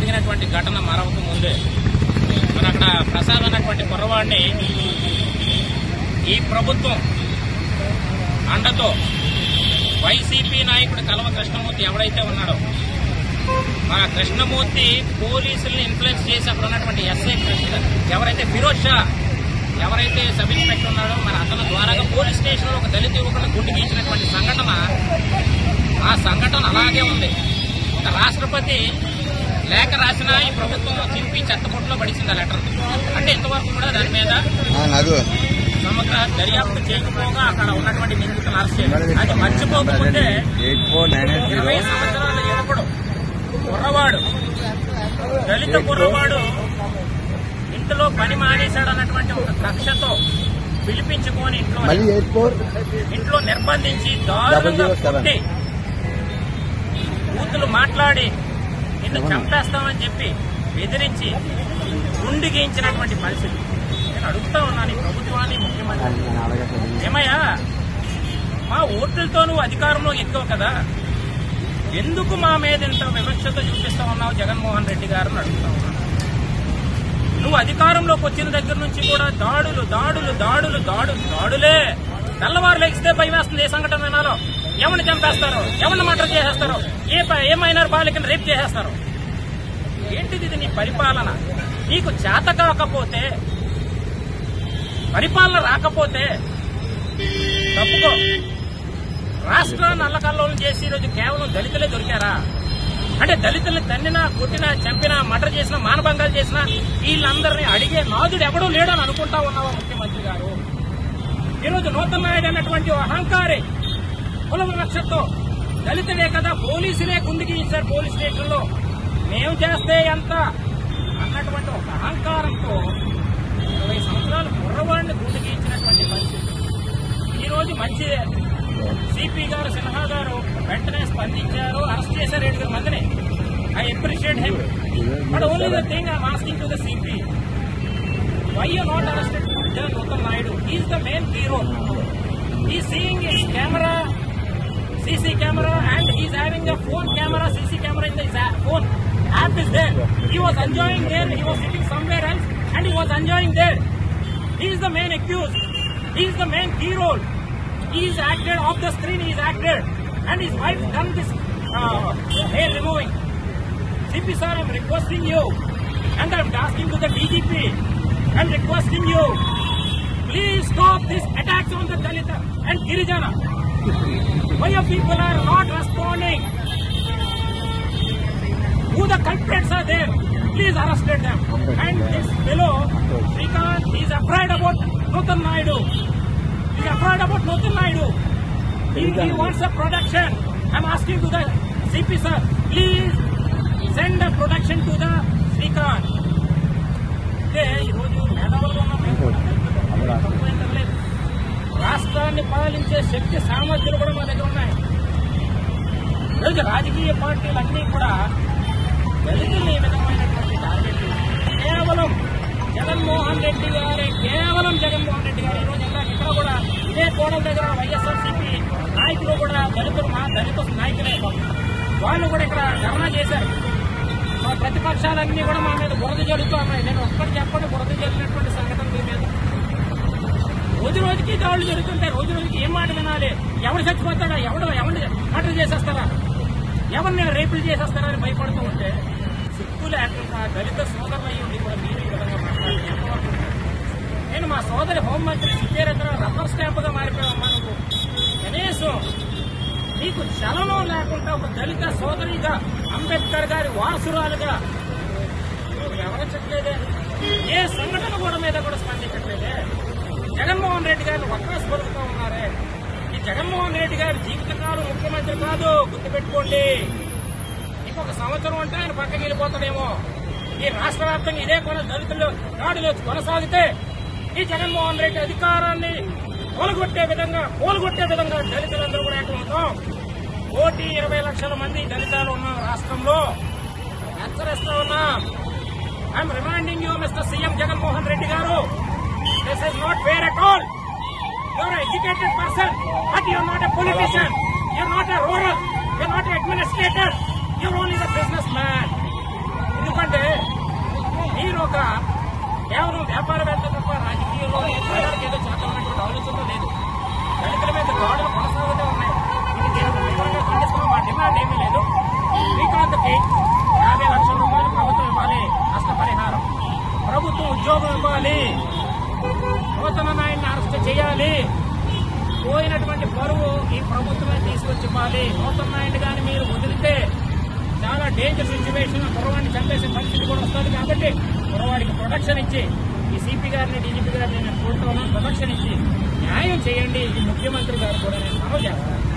జరిగినటువంటి ఘటన మరొక ముందే మరి అక్కడ ప్రసాద్ అన్నటువంటి కుర్రవాడిని ఈ ప్రభుత్వం అండతో వైసీపీ నాయకుడు కలవ కృష్ణమూర్తి ఎవడైతే ఉన్నాడో ఆ కృష్ణమూర్తి పోలీసుల్ని ఇన్ఫ్లుయెన్స్ చేసి అక్కడ ఉన్నటువంటి ఎస్ఐ కృష్ణ ఎవరైతే ఫిరోజ్ షా ఎవరైతే సబ్ ఇన్స్పెక్టర్ ఉన్నాడో మరి అతని ద్వారాగా పోలీస్ స్టేషన్లో ఒక దళిత యువకులను గుండు గీచినటువంటి సంఘటన ఆ సంఘటన అలాగే ఉంది ఒక రాష్ట్రపతి లేఖ రాసినా ఈ ప్రభుత్వం చింపి చెత్తపుట్లో పడిచింది ఆ లెటర్ అంటే ఇంతవరకు కూడా దాని మీద నగు సమగ్ర దర్యాప్తు చేయకపోగా అక్కడ ఉన్నటువంటి నిందితులను అరెస్ట్ చేయడం అది మర్చిపోకపోతే ఎయిట్ ఫోర్ నైన్ ఎయిట్ ఇరవై సంవత్సరాల యువకుడు కుర్రవాడు దళిత కుర్రవాడు ఇంట్లో పని మానేశాడు అన్నటువంటి ఒక కక్షతో పిలిపించుకొని ఇంట్లో మళ్ళీ ఎయిట్ ఫోర్ ఇంట్లో నిర్బంధించి దారుణంగా Double zero seven. కొట్టి బూతులు మాట్లాడి నిన్ను అవునా? చంపేస్తామని చెప్పి బెదిరించి గుండు గీయించినటువంటి పరిస్థితి నేను అడుగుతా ఉన్నాను ఈ ప్రభుత్వాన్ని ముఖ్యమంత్రి ఏమయ్యా మా ఓట్లతో నువ్వు అధికారంలో ఎక్కువ కదా ఎందుకు మా మీద ఇంత వివక్షత చూపిస్తా ఉన్నావు జగన్మోహన్ రెడ్డి గారు అని అడుగుతా ఉన్నాను నువ్వు అధికారంలోకి వచ్చిన దగ్గర నుంచి కూడా దాడులు దాడులు దాడులు దాడులు దాడులే తెల్లవారు లెగిస్తే భయం వేస్తుంది ఏ సంఘటన వినాలో ఎవరిని చంపేస్తారు ఎవరిని మర్డర్ చేసేస్తారు ఏ ప- ఏ మైనర్ బాలికను రేప్ చేసేస్తారు ఏంటిది ఇది నీ పరిపాలన నీకు చేత కాకపోతే పరిపాలన రాకపోతే తప్పుకో రాష్ట్రాన్ని అల్లకల్లోలం చేసి ఈరోజు కేవలం దళితులే దొరికారా అంటే దళితుల్ని తన్నినా కొట్టినా చంపినా మర్డర్ చేసినా మానభంగాలు చేసినా వీళ్ళందరినీ అడిగే నాదుడు ఎవడూ లేడని అనుకుంటా ఉన్నావా ముఖ్యమంత్రి గారు ఈరోజు నూతన నాయుడు అన్నటువంటి ఓ అహంకారి కుల వివక్షతో దళితుడే కదా పోలీసులే గుండికి ఇచ్చారు పోలీస్ స్టేషన్లో మేము చేస్తే ఎంత అన్నటువంటి ఒక అహంకారంతో ఇరవై సంవత్సరాలు కుర్రవాడిని గుండికి ఇచ్చినటువంటి పరిస్థితి ఈ రోజు మంచిదే సిపి గారు సిన్హా గారు వెంటనే స్పందించారు అరెస్ట్ చేశారు ఏడుగురు మందిని I appreciate him but only the thing I asking to the CP why you not arrested Jagan Uttam Naidu is the main hero ఈ seeing is camera CC camera and he's having a phone camera, CC camera in the his a- phone. App is there. He was enjoying there, he was sitting somewhere else and he was enjoying there. He is the main accused. He is the main hero. He is acted off the screen, he is acted. And his wife done this uh, hair removing. CP sir, I'm requesting you and I'm asking to the DGP I'm requesting you please stop this attacks on the Dalita and Girijana. Why your people are not responding? Who the culprits are there? Please arrest them. And this fellow, Srikanth, he is afraid about Nutan Naidu. He is afraid about Nutan Naidu. He, he wants a production. I'm asking to the CP sir, please send a production to the Srikanth. అంటే ఈరోజు మేధావులుగా ఉన్న మేము కూడా తక్కువేం లేదు. రాష్ట్రాన్ని పాలించే శక్తి సామర్థ్యాలు కూడా మా దగ్గర ఉన్నాయి ఈరోజు రాజకీయ పార్టీలన్నీ కూడా దళితులు ఈ విధమైనటువంటి టార్గెట్ కేవలం జగన్మోహన్ రెడ్డి గారే కేవలం జగన్మోహన్ రెడ్డి గారు ఈరోజు ఇలా ఇక్కడ కూడా ఇదే కోణం దగ్గర వైఎస్ఆర్సీపీ నాయకులు కూడా దళితులు మా దళిత నాయకులే వాళ్ళు కూడా ఇక్కడ ధర్నా చేశారు మా ప్రతిపక్షాలన్నీ కూడా మా మీద బురద జరుగుతూ ఉన్నాయి నేను ఒక్కటి చెప్పండి బురద జరిగినటువంటి సంఘటన మీ మీద రోజు రోజుకి దాడులు జరుగుతుంటాయి రోజు రోజుకి ఏం మాట వినాలి ఎవడు చచ్చిపోతాడా ఎవడు ఎవరిని మర్డర్ చేసేస్తారా ఎవరిని రేపులు చేసేస్తారా అని భయపడుతూ ఉంటే సిగ్గు లేకుండా దళిత సోదరులు అయ్యి ఉండి కూడా మీరు ఈ విధంగా మాట్లాడి ఎంతవరకు నేను మా సోదరి హోంమంత్రి సిద్ధేరత్న రబ్బర్ స్టాంప్ గా మారిపోయామమ్మా నువ్వు కనీసం నీకు చలనం లేకుండా ఒక దళిత సోదరిగా అంబేద్కర్ గారి వారసురాలుగా నువ్వు వివరించట్లేదే ఏ సంఘటన కూడా మీద కూడా స్పందించట్లేదే జగన్మోహన్ రెడ్డి గారిని వక్రస్ పలుకుతూ ఉన్నారే ఈ జగన్మోహన్ రెడ్డి గారి జీవితకాలం ముఖ్యమంత్రి కాదు గుర్తుపెట్టుకోండి ఇంకొక సంవత్సరం అంటే ఆయన పక్కకి వెళ్ళిపోతాడేమో ఈ రాష్ట్ర వ్యాప్తంగా ఇదే కొన దళితులు దాడులు కొనసాగితే ఈ జగన్మోహన్ రెడ్డి అధికారాన్ని కూలగొట్టే విధంగా కూలగొట్టే విధంగా దళితులందరూ కూడా ఏకమవుతాం కోటి ఇరవై లక్షల మంది దళితాలు ఉన్న రాష్ట్రంలో హెచ్చరిస్తా ఉన్నా I'm reminding you mister CM Jaganmohan Reddy garu this is not fair at all you're educated person but you're not a politician you're not a rural you're not a administrator you're only the businessman ఎందుకంటే ఇవ్వాలి పోయినటువంటి పరువు ఈ ప్రభుత్వమే తీసుకొచ్చి ఇవ్వాలి నూతన్ నాయుడు గాని మీరు వదిలితే చాలా డేంజర్ సిచ్యువేషన్ కురవాడిని చంపేసే పరిస్థితి కూడా వస్తుంది కాబట్టి కురవాడికి ప్రొటెక్షన్ ఇచ్చి ఈ సిపి గారిని డీజీపీ గారిని నేను కోరుతున్నాను ప్రొటెక్షన్ ఇచ్చి న్యాయం చేయండి ఈ ముఖ్యమంత్రి గారు కూడా నేను మనవి చేస్తాను